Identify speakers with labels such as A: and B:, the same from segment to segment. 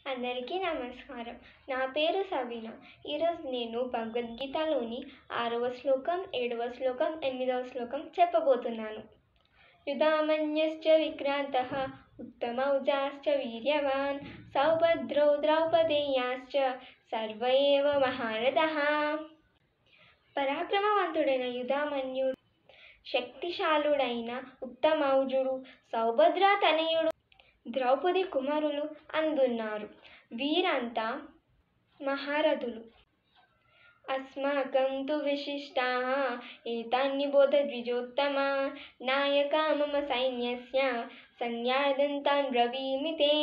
A: అందరికీ నమస్కారం నా పేరు సబీన ఈరోజు నేను భగవద్గీతలోని ఆరవ శ్లోకం ఏడవ శ్లోకం ఎనిమిదవ శ్లోకం చెప్పబోతున్నాను యుధామన్యశ్చ విక్రాంత ఉత్తమౌజాశ్చ వీర్యవాన్ సౌభద్రౌ ద్రౌపదేయాశ్చ సర్వ ఏవ మహారథః పరాక్రమవంతుడైన యుధామన్యుడు శక్తిశాలుడైన ఉత్తమౌజుడు సౌభద్ర తనయుడు ద్రౌపది కుమారులు అందున్నారు వీరంతా మహారథులు అస్మాకం తు విశిష్టా ఏతాన్నిబోధ ద్విజోత్తమ నాయక మమ సైన్యస్య సంధ్యాదంతాన్ బ్రవీమి తే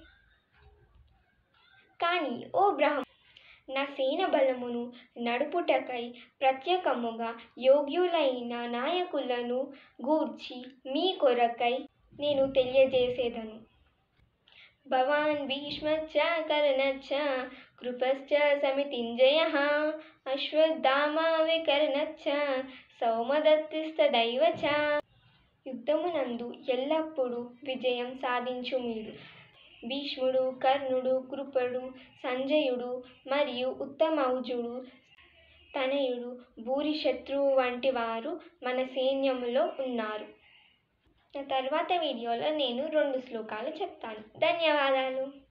A: కానీ ఓ బ్రహ్మ నా సేన బలమును నడుపుటకై ప్రత్యేకముగా యోగ్యులైన నాయకులను గూర్చి మీ కొరకై నేను తెలియజేసేదను భవాన్ భీష్మచ్చ కర్ణచ్చ కృపశ్చ సమితింజయ అశ్వత్థామ వికర్ణచ్చ సౌమదత్తిస్తదైవ చ యుద్ధమునందు ఎల్లప్పుడూ విజయం సాధించు మీరు భీష్ముడు కర్ణుడు కృపడు సంజయుడు మరియు ఉత్తమౌజుడు తనయుడు భూరిశత్రువు వంటి వారు మన సైన్యములో ఉన్నారు నా తర్వాత వీడియోలో నేను రెండు శ్లోకాలు చెప్తాను ధన్యవాదాలు